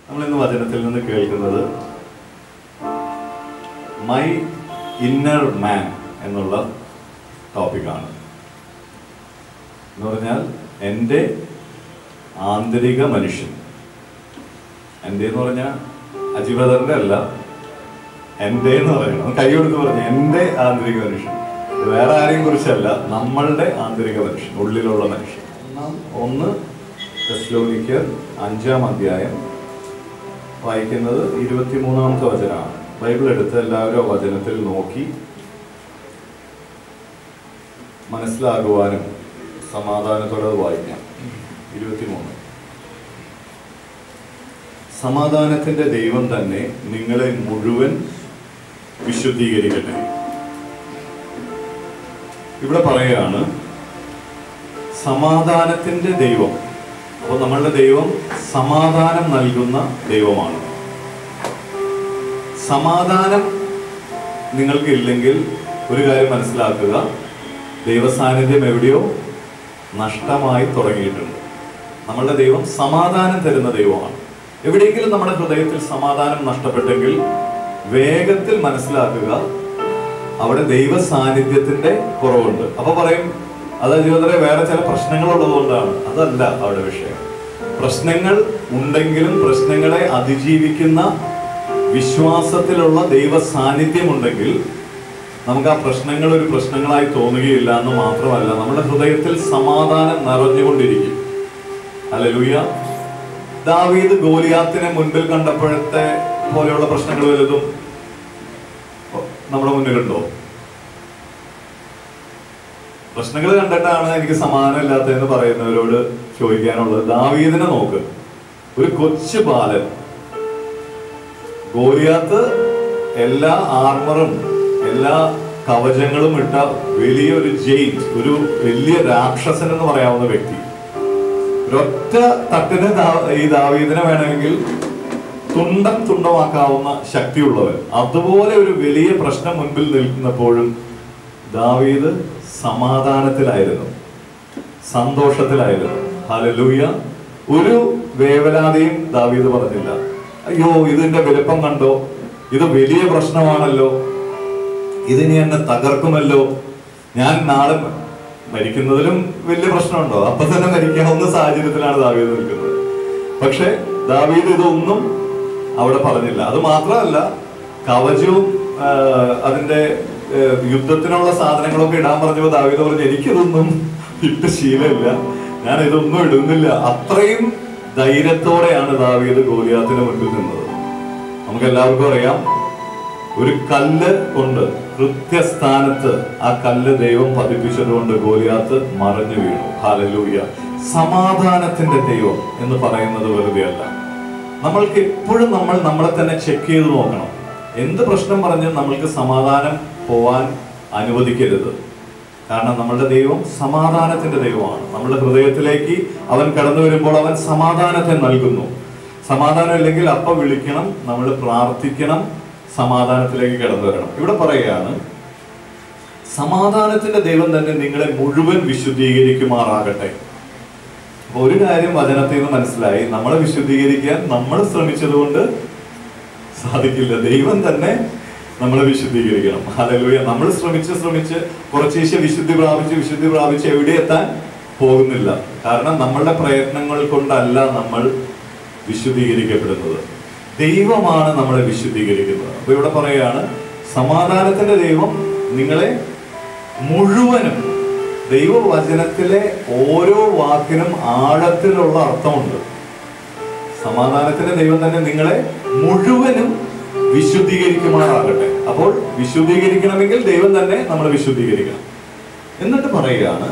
നമ്മൾ ഇന്ന് വചനത്തിൽ നിന്ന് കേൾക്കുന്നത് മൈ ഇന്നർ മാൻ എന്നുള്ള ടോപ്പിക്കാണ് എന്ന് പറഞ്ഞാൽ എൻ്റെ ആന്തരിക മനുഷ്യൻ എൻ്റെ എന്ന് പറഞ്ഞാൽ അജിബദറിന്റെ അല്ല എൻ്റെ എന്ന് പറയണം കൈ കൊടുത്ത് പറഞ്ഞു എൻ്റെ ആന്തരിക മനുഷ്യൻ ഇത് വേറെ ആരെയും കുറിച്ചല്ല നമ്മളുടെ ആന്തരിക മനുഷ്യൻ ഉള്ളിലുള്ള മനുഷ്യൻ ഒന്നാം ഒന്ന് തെസ്ലോനിക്കർ അഞ്ചാം അധ്യായം വായിക്കുന്നത് ഇരുപത്തിമൂന്നാമത്തെ വചനമാണ് ബൈബിൾ എടുത്ത് എല്ലാവരും ആ വചനത്തിൽ നോക്കി മനസ്സിലാകുവാനും സമാധാനത്തോടെ അത് വായിക്കാം ഇരുപത്തിമൂന്ന് സമാധാനത്തിന്റെ ദൈവം തന്നെ നിങ്ങളെ മുഴുവൻ വിശുദ്ധീകരിക്കട്ടെ ഇവിടെ പറയുകയാണ് സമാധാനത്തിന്റെ ദൈവം അപ്പോൾ നമ്മളുടെ ദൈവം സമാധാനം നൽകുന്ന ദൈവമാണ് സമാധാനം നിങ്ങൾക്ക് ഇല്ലെങ്കിൽ ഒരു കാര്യം മനസ്സിലാക്കുക ദൈവസാന്നിധ്യം എവിടെയോ നഷ്ടമായി തുടങ്ങിയിട്ടുണ്ട് നമ്മളുടെ ദൈവം സമാധാനം തരുന്ന ദൈവമാണ് എവിടെയെങ്കിലും നമ്മുടെ ഹൃദയത്തിൽ സമാധാനം നഷ്ടപ്പെട്ടെങ്കിൽ വേഗത്തിൽ മനസ്സിലാക്കുക അവിടെ ദൈവ സാന്നിധ്യത്തിന്റെ കുറവുണ്ട് അപ്പൊ പറയും അത് ജീവിതത്തിലെ വേറെ ചില പ്രശ്നങ്ങൾ ഉള്ളതുകൊണ്ടാണ് അതല്ല അവിടെ വിഷയം പ്രശ്നങ്ങൾ ഉണ്ടെങ്കിലും പ്രശ്നങ്ങളെ അതിജീവിക്കുന്ന വിശ്വാസത്തിലുള്ള ദൈവ സാന്നിധ്യമുണ്ടെങ്കിൽ നമുക്ക് ആ പ്രശ്നങ്ങൾ ഒരു പ്രശ്നങ്ങളായി തോന്നുകയില്ല എന്ന് മാത്രമല്ല നമ്മുടെ ഹൃദയത്തിൽ സമാധാനം നിറഞ്ഞുകൊണ്ടിരിക്കും അല്ലെ ദാവീദ് ഗോലിയാത്തിനെ മുൻപിൽ കണ്ടപ്പോഴത്തെ പോലെയുള്ള പ്രശ്നങ്ങൾ വലുതും നമ്മുടെ മുന്നിലുണ്ടോ പ്രശ്നങ്ങൾ കണ്ടിട്ടാണ് എനിക്ക് സമാധാനമില്ലാത്തതെന്ന് പറയുന്നവരോട് ചോദിക്കാനുള്ളത് ദാവീദിനെ നോക്ക് ഒരു കൊച്ചു ബാലൻ ഗോലിയാത്ത് എല്ലാ ആർമറും എല്ലാ കവചങ്ങളും ഇട്ട വലിയൊരു ജെയിൻ ഒരു വലിയ രാക്ഷസൻ എന്ന് പറയാവുന്ന വ്യക്തി ഒരൊറ്റ തട്ടിന് ദാ- ഈ ദാവീദിനെ വേണമെങ്കിൽ തുണ്ടം തുണ്ടമാക്കാവുന്ന ശക്തിയുള്ളവൻ അതുപോലെ ഒരു വലിയ പ്രശ്നം മുൻപിൽ നിൽക്കുന്നപ്പോഴും ദാവീദ് സമാധാനത്തിലായിരുന്നു സന്തോഷത്തിലായിരുന്നു ഹല്ലേലൂയ ഒരു വേവലാതിയും ദാവീദ് പറഞ്ഞില്ല അയ്യോ ഇതിന്റെ വലുപ്പം കണ്ടോ ഇത് വലിയ പ്രശ്നമാണല്ലോ ഇതിനി എന്നെ തകർക്കുമല്ലോ ഞാൻ നാളെ മരിക്കുന്നതിലും വലിയ പ്രശ്നമുണ്ടോ അപ്പൊ തന്നെ മരിക്കാവുന്ന സാഹചര്യത്തിലാണ് ദാവീദ് നിൽക്കുന്നത് പക്ഷെ ദാവീദ് ഇതൊന്നും അവിടെ പറഞ്ഞില്ല അത് മാത്രമല്ല കവചവും ആ, അതിന്റെ ആ, യുദ്ധത്തിനുള്ള സാധനങ്ങളൊക്കെ ഇടാൻ പറഞ്ഞപ്പോൾ ദാവീദ് പറഞ്ഞു എനിക്കിതൊന്നും ഇട്ട് ശീലമില്ല ഞാൻ ഇതൊന്നും ഇടുന്നില്ല അത്രയും ധൈര്യത്തോടെയാണ് ദാവീദ് ഗോലിയാത്തിന് മുൻപിൽ നിന്നത് നമുക്ക് എല്ലാവർക്കും അറിയാം ഒരു കല്ല് കൊണ്ട് കൃത്യസ്ഥാനത്ത് ആ കല്ല് ദൈവം പതിപ്പിച്ചത് കൊണ്ട് ഗോലിയാത്ത് മറഞ്ഞു വീണു ഹാലലൂയ സമാധാനത്തിന്റെ ദൈവം എന്ന് പറയുന്നത് വെറുതെ അല്ല നമ്മൾക്ക് എപ്പോഴും നമ്മൾ നമ്മളെ തന്നെ ചെക്ക് ചെയ്ത് നോക്കണം എന്ത് പ്രശ്നം പറഞ്ഞും നമ്മൾക്ക് സമാധാനം പോവാൻ അനുവദിക്കരുത് കാരണം നമ്മളുടെ ദൈവം സമാധാനത്തിന്റെ ദൈവമാണ് നമ്മുടെ ഹൃദയത്തിലേക്ക് അവൻ കടന്നു വരുമ്പോൾ അവൻ സമാധാനത്തെ നൽകുന്നു സമാധാനം ഇല്ലെങ്കിൽ അപ്പ വിളിക്കണം നമ്മൾ പ്രാർത്ഥിക്കണം സമാധാനത്തിലേക്ക് കടന്നു വരണം ഇവിടെ പറയുകയാണ് സമാധാനത്തിന്റെ ദൈവം തന്നെ നിങ്ങളെ മുഴുവൻ വിശുദ്ധീകരിക്കുമാറാകട്ടെ അപ്പൊ ഒരു കാര്യം വചനത്തിൽ നിന്ന് മനസ്സിലായി നമ്മളെ വിശുദ്ധീകരിക്കാൻ നമ്മൾ ശ്രമിച്ചതുകൊണ്ട് സാധിക്കില്ല ദൈവം തന്നെ നമ്മളെ വിശുദ്ധീകരിക്കണം ഹല്ലേലൂയ നമ്മൾ ശ്രമിച്ച് ശ്രമിച്ച് കുറച്ചേശ്ശെ വിശുദ്ധി പ്രാപിച്ച് വിശുദ്ധി പ്രാപിച്ച് എവിടെ എത്താൻ പോകുന്നില്ല കാരണം നമ്മളുടെ പ്രയത്നങ്ങൾ കൊണ്ടല്ല നമ്മൾ വിശുദ്ധീകരിക്കപ്പെടുന്നത് ദൈവമാണ് നമ്മളെ വിശുദ്ധീകരിക്കുന്നത് അപ്പൊ ഇവിടെ പറയുകയാണ് സമാധാനത്തിന്റെ ദൈവം നിങ്ങളെ മുഴുവനും ദൈവവചനത്തിലെ ഓരോ വാക്കിനും ആഴത്തിലുള്ള അർത്ഥമുണ്ട് സമാധാനത്തിന്റെ ദൈവം തന്നെ നിങ്ങളെ മുഴുവനും വിശുദ്ധീകരിക്കുമാറാകട്ടെ അപ്പോൾ വിശുദ്ധീകരിക്കണമെങ്കിൽ ദൈവം തന്നെ നമ്മളെ വിശുദ്ധീകരിക്കണം എന്നിട്ട് പറയുകയാണ്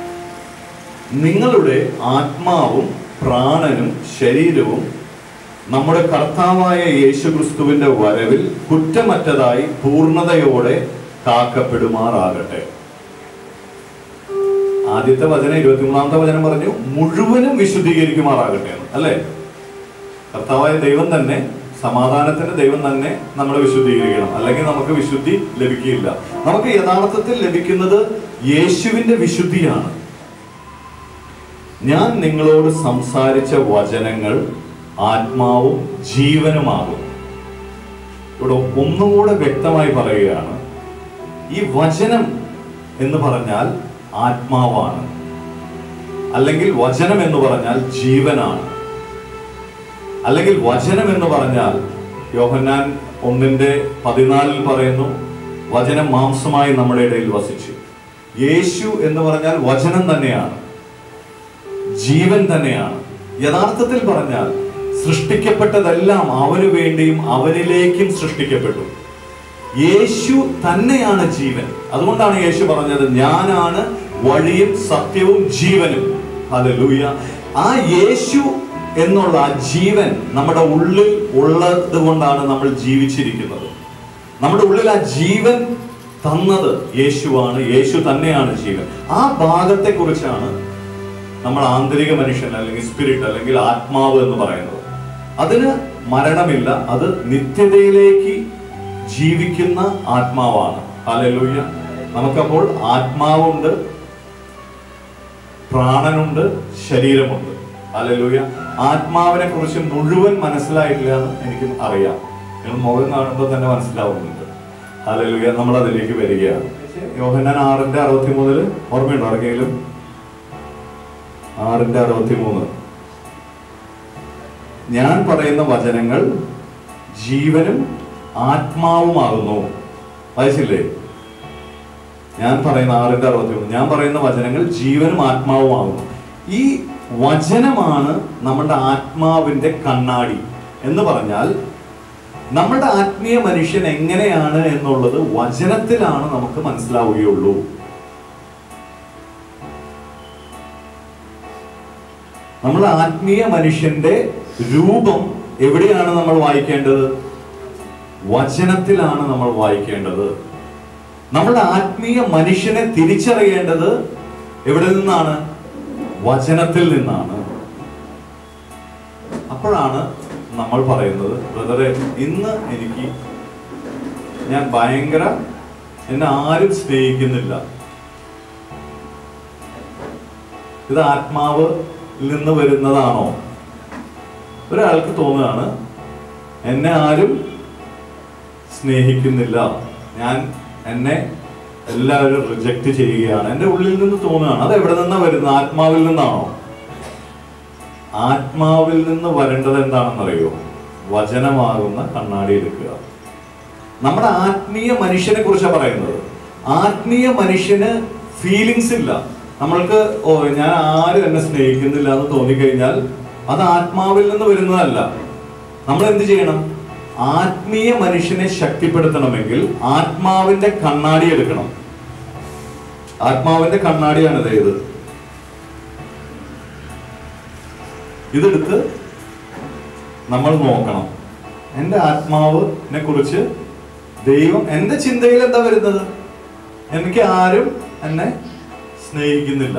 നിങ്ങളുടെ ആത്മാവും പ്രാണനും ശരീരവും നമ്മുടെ കർത്താവായ യേശുക്രിസ്തുവിന്റെ വരവിൽ കുറ്റമറ്റതായി പൂർണ്ണതയോടെ കാക്കപ്പെടുമാറാകട്ടെ ആദ്യത്തെ വചനം ഇരുപത്തിമൂന്നാമത്തെ വചനം പറഞ്ഞു മുഴുവനും വിശുദ്ധീകരിക്കുമാറാകട്ടെ എന്ന് അല്ലേ കർത്താവായ ദൈവം തന്നെ സമാധാനത്തിന്റെ ദൈവം തന്നെ നമ്മളെ വിശുദ്ധീകരിക്കണം അല്ലെങ്കിൽ നമുക്ക് വിശുദ്ധി ലഭിക്കില്ല നമുക്ക് യഥാർത്ഥത്തിൽ ലഭിക്കുന്നത് യേശുവിന്റെ വിശുദ്ധിയാണ് ഞാൻ നിങ്ങളോട് സംസാരിച്ച വചനങ്ങൾ ആത്മാവും ജീവനുമാകും ഇവിടെ ഒന്നുകൂടെ വ്യക്തമായി പറയുകയാണ് ഈ വചനം എന്ന് പറഞ്ഞാൽ ആത്മാവാണ് അല്ലെങ്കിൽ വചനം എന്ന് പറഞ്ഞാൽ ജീവനാണ് അല്ലെങ്കിൽ വചനം എന്ന് പറഞ്ഞാൽ യോഹന്നാൻ ഒന്നിന്റെ പതിനാലിൽ പറയുന്നു വചനം മാംസമായി നമ്മുടെ ഇടയിൽ വസിച്ചു യേശു എന്ന് പറഞ്ഞാൽ വചനം തന്നെയാണ് ജീവൻ തന്നെയാണ് യഥാർത്ഥത്തിൽ പറഞ്ഞാൽ സൃഷ്ടിക്കപ്പെട്ടതെല്ലാം അവനു വേണ്ടിയും അവനിലേക്കും സൃഷ്ടിക്കപ്പെട്ടു യേശു തന്നെയാണ് ജീവൻ അതുകൊണ്ടാണ് യേശു പറഞ്ഞത് ഞാനാണ് വഴിയും സത്യവും ജീവനും ഹല്ലേലൂയ ആ യേശു എന്നുള്ള ആ ജീവൻ നമ്മുടെ ഉള്ളിൽ ഉള്ളത് കൊണ്ടാണ് നമ്മൾ ജീവിച്ചിരിക്കുന്നത് നമ്മുടെ ഉള്ളിൽ ആ ജീവൻ തന്നത് യേശുവാണ് യേശു തന്നെയാണ് ജീവൻ ആ ഭാഗത്തെ കുറിച്ചാണ് നമ്മൾ ആന്തരിക മനുഷ്യൻ അല്ലെങ്കിൽ സ്പിരിറ്റ് അല്ലെങ്കിൽ ആത്മാവ് എന്ന് പറയുന്നത് അതിന് മരണമില്ല അത് നിത്യതയിലേക്ക് ജീവിക്കുന്ന ആത്മാവാണ് ഹല്ലേലൂയ നമുക്കപ്പോൾ ആത്മാവുണ്ട് പ്രാണനുണ്ട് ശരീരമുണ്ട് ഹല്ലേലൂയ ആത്മാവിനെ കുറിച്ച് മുഴുവൻ മനസ്സിലായിട്ടില്ല എന്ന് എനിക്കും അറിയാം നിങ്ങൾ മുഖം കാണുമ്പോൾ തന്നെ മനസ്സിലാവുന്നുണ്ട് ഹല്ലേലൂയ നമ്മൾ അതിലേക്ക് വരികയാണ് യോഹന്നാൻ ആറിന്റെ അറുപത്തി മൂന്നില് ഓർമ്മയുണ്ടോ ആർക്കെങ്കിലും ആറിന്റെ അറുപത്തി മൂന്ന് ഞാൻ പറയുന്ന വചനങ്ങൾ ജീവനും ആത്മാവുമാകുന്നു വായിച്ചില്ലേ ഞാൻ പറയുന്ന ആറിന്റെ അറുപത്തി മൂന്ന് ഞാൻ പറയുന്ന വചനങ്ങൾ ജീവനും ആത്മാവുമാകുന്നു ഈ വചനമാണ് നമ്മുടെ ആത്മാവിന്റെ കണ്ണാടി എന്ന് പറഞ്ഞാൽ നമ്മുടെ ആത്മീയ മനുഷ്യൻ എങ്ങനെയാണ് എന്നുള്ളത് വചനത്തിലാണ് നമുക്ക് മനസ്സിലാവുകയുള്ളൂ നമ്മുടെ ആത്മീയ മനുഷ്യന്റെ രൂപം എവിടെയാണ് നമ്മൾ വായിക്കേണ്ടത് വചനത്തിലാണ് നമ്മൾ വായിക്കേണ്ടത് നമ്മുടെ ആത്മീയ മനുഷ്യനെ തിരിച്ചറിയേണ്ടത് എവിടെ നിന്നാണ് വചനത്തിൽ നിന്നാണ് അപ്പോഴാണ് നമ്മൾ പറയുന്നത് ബ്രദറെ ഇന്ന് എനിക്ക് ഞാൻ ഭയങ്കര എന്നെ ആരും സ്നേഹിക്കുന്നില്ല ഇത് ആത്മാവ് നിന്ന് വരുന്നതാണോ ഒരാൾക്ക് തോന്നുകയാണ് എന്നെ ആരും സ്നേഹിക്കുന്നില്ല ഞാൻ എന്നെ എല്ലാവരും റിജക്റ്റ് ചെയ്യുകയാണ് എൻ്റെ ഉള്ളിൽ നിന്ന് തോന്നുകയാണ് അത് എവിടെ നിന്നാണ് വരുന്നത് ആത്മാവിൽ നിന്നാണോ ആത്മാവിൽ നിന്ന് വരേണ്ടത് എന്താണെന്നറിയോ വചനമാകുന്ന കണ്ണാടി എടുക്കുക നമ്മുടെ ആത്മീയ മനുഷ്യനെ കുറിച്ചാണ് പറയുന്നത് ആത്മീയ മനുഷ്യന് ഫീലിങ്സ് ഇല്ല നമ്മൾക്ക് ഓ ഞാൻ ആരും എന്നെ സ്നേഹിക്കുന്നില്ല എന്ന് തോന്നിക്കഴിഞ്ഞാൽ അത് ആത്മാവിൽ നിന്ന് വരുന്നതല്ല നമ്മൾ എന്ത് ചെയ്യണം ആത്മീയ മനുഷ്യനെ ശക്തിപ്പെടുത്തണമെങ്കിൽ ആത്മാവിന്റെ കണ്ണാടി എടുക്കണം ആത്മാവിന്റെ കണ്ണാടിയാണ് ഇത് ഇതെടുത്ത് നമ്മൾ നോക്കണം എൻ്റെ ആത്മാവിനെ കുറിച്ച് ദൈവം എൻ്റെ ചിന്തയിൽ എന്താ വരുന്നത് എനിക്ക് ആരും എന്നെ സ്നേഹിക്കുന്നില്ല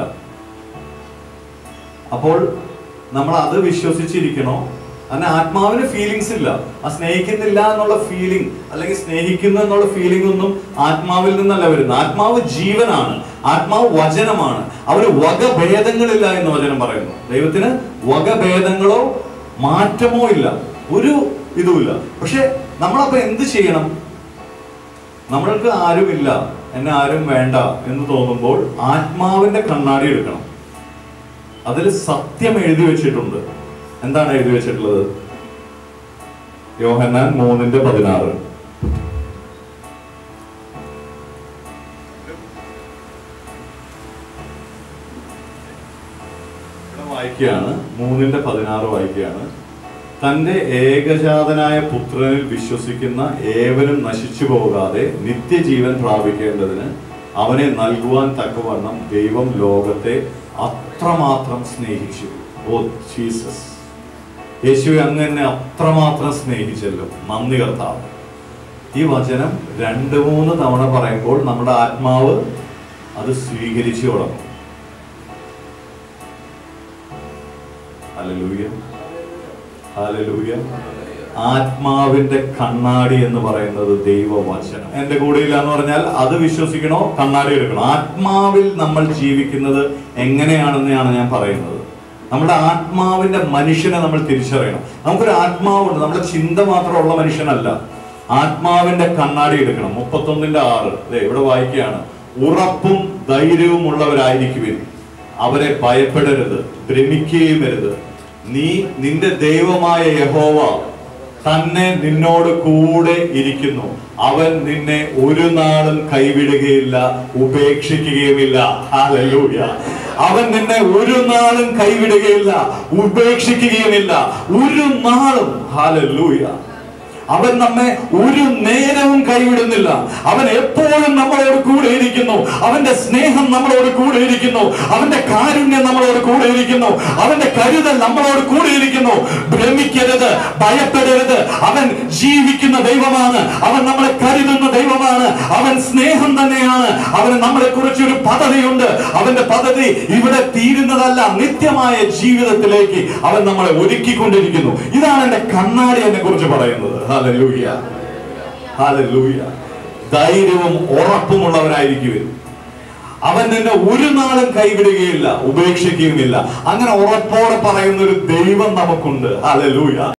അപ്പോൾ നമ്മൾ അത് വിശ്വസിച്ചിരിക്കണോ അതിന് ആത്മാവിന് ഫീലിങ്സ് ഇല്ല ആ സ്നേഹിക്കുന്നില്ല എന്നുള്ള ഫീലിംഗ് അല്ലെങ്കിൽ സ്നേഹിക്കുന്നു എന്നുള്ള ഫീലിംഗ് ഒന്നും ആത്മാവിൽ നിന്നല്ല വരുന്നത് ആത്മാവ് ജീവനാണ് ആത്മാവ് വചനമാണ് അവന് വകഭേദങ്ങളില്ല എന്ന് വചനം പറയുന്നു ദൈവത്തിന് വകഭേദങ്ങളോ മാറ്റമോ ഇല്ല ഒരു ഇതുമില്ല പക്ഷെ നമ്മളപ്പോ എന്ത് ചെയ്യണം നമ്മൾക്ക് ആരുമില്ല എന്നെ ആരും വേണ്ട എന്ന് തോന്നുമ്പോൾ ആത്മാവിന്റെ കണ്ണാടി എടുക്കണം അതിൽ സത്യം എഴുതി വെച്ചിട്ടുണ്ട് എന്താണ് എഴുതി വെച്ചിട്ടുള്ളത് യോഹന്നാൻ മൂന്നിന്റെ പതിനാറ് ഇവിടെ വായിക്കുകയാണ് മൂന്നിന്റെ പതിനാറ് വായിക്കുകയാണ് തന്റെ ഏകജാതനായ പുത്രനിൽ വിശ്വസിക്കുന്ന ഏവരും നശിച്ചു പോകാതെ നിത്യജീവൻ പ്രാപിക്കേണ്ടതിന് അവനെ നൽകുവാൻ തക്കവണ്ണം ദൈവം ലോകത്തെ അത്രമാത്രം സ്നേഹിച്ചു ഓ ജീസസ് യേശുവെ അങ്ങ് എന്നെ അത്രമാത്രം സ്നേഹിച്ചല്ലോ നന്ദി കർത്താവ് ഈ വചനം രണ്ട് മൂന്ന് തവണ പറയുമ്പോൾ നമ്മുടെ ആത്മാവ് അത് സ്വീകരിച്ചു തുടങ്ങും ഹല്ലേലൂയ ഹല്ലേലൂയ ആത്മാവിന്റെ കണ്ണാടി എന്ന് പറയുന്നത് ദൈവവചനം എന്റെ കൂടെ ഇല്ല എന്ന് പറഞ്ഞാൽ അത് വിശ്വസിക്കണോ കണ്ണാടി എടുക്കണോ ആത്മാവിൽ നമ്മൾ ജീവിക്കുന്നത് എങ്ങനെയാണെന്നാണ് ഞാൻ പറയുന്നത് നമ്മുടെ ആത്മാവിന്റെ മനുഷ്യനെ നമ്മൾ തിരിച്ചറിയണം നമുക്കൊരു ആത്മാവുണ്ട് നമ്മുടെ ചിന്ത മാത്രമുള്ള മനുഷ്യനല്ല ആത്മാവിന്റെ കണ്ണാടി എടുക്കണം മുപ്പത്തൊന്നിന്റെ ആറ് ദേ ഇവിടെ വായിക്കുകയാണ് ഉറപ്പും ധൈര്യവും ഉള്ളവരായിരിക്കുവിൻ അവരെ ഭയപ്പെടരുത് ഭ്രമിക്കുകയും അരുത് നീ നിന്റെ ദൈവമായ യഹോവ തന്നെ നിന്നോട് കൂടെ ഇരിക്കുന്നു അവൻ നിന്നെ ഒരു നാളും കൈവിടുകയില്ല ഉപേക്ഷിക്കുകയുമില്ല ഹല്ലേലൂയ അവൻ നിന്നെ ഒരു നാളും കൈവിടുകയില്ല ഉപേക്ഷിക്കുകയുമില്ല ഒരു നാളും ഹാലല്ലൂയ അവൻ നമ്മെ ഒരു നേരവും കൈവിടുന്നില്ല അവൻ എപ്പോഴും നമ്മളോട് കൂടെ ഇരിക്കുന്നു അവന്റെ സ്നേഹം നമ്മളോട് കൂടെ ഇരിക്കുന്നു അവന്റെ കാരുണ്യം നമ്മളോട് കൂടെ ഇരിക്കുന്നു അവന്റെ കരുതൽ നമ്മളോട് കൂടെ ഇരിക്കുന്നു ഭ്രമിക്കരുത് ഭയപ്പെടരുത് അവൻ ജീവിക്കുന്ന ദൈവമാണ് അവൻ നമ്മളെ കരുതുന്ന ദൈവമാണ് അവൻ സ്നേഹം തന്നെയാണ് അവന് നമ്മളെ കുറിച്ച് ഒരു പദ്ധതിയുണ്ട് അവന്റെ പദ്ധതി ഇവിടെ തീരുന്നതല്ല നിത്യമായ ജീവിതത്തിലേക്ക് അവൻ നമ്മളെ ഒരുക്കിക്കൊണ്ടിരിക്കുന്നു ഇതാണ് എന്റെ കണ്ണാടി എന്നെ കുറിച്ച് പറയുന്നത് ഹാലലൂയ ഹാലലൂയ ധൈര്യവും ഉറപ്പുമുള്ളവരായിരിക്കുവിൻ അവൻ നിന്നെ ഒരു നാളും കൈവിടുകയില്ല ഉപേക്ഷിക്കുകയുമില്ല അങ്ങനെ ഉറപ്പോടെ പറയുന്ന ഒരു ദൈവം നമുക്കുണ്ട് ഹാലലൂയ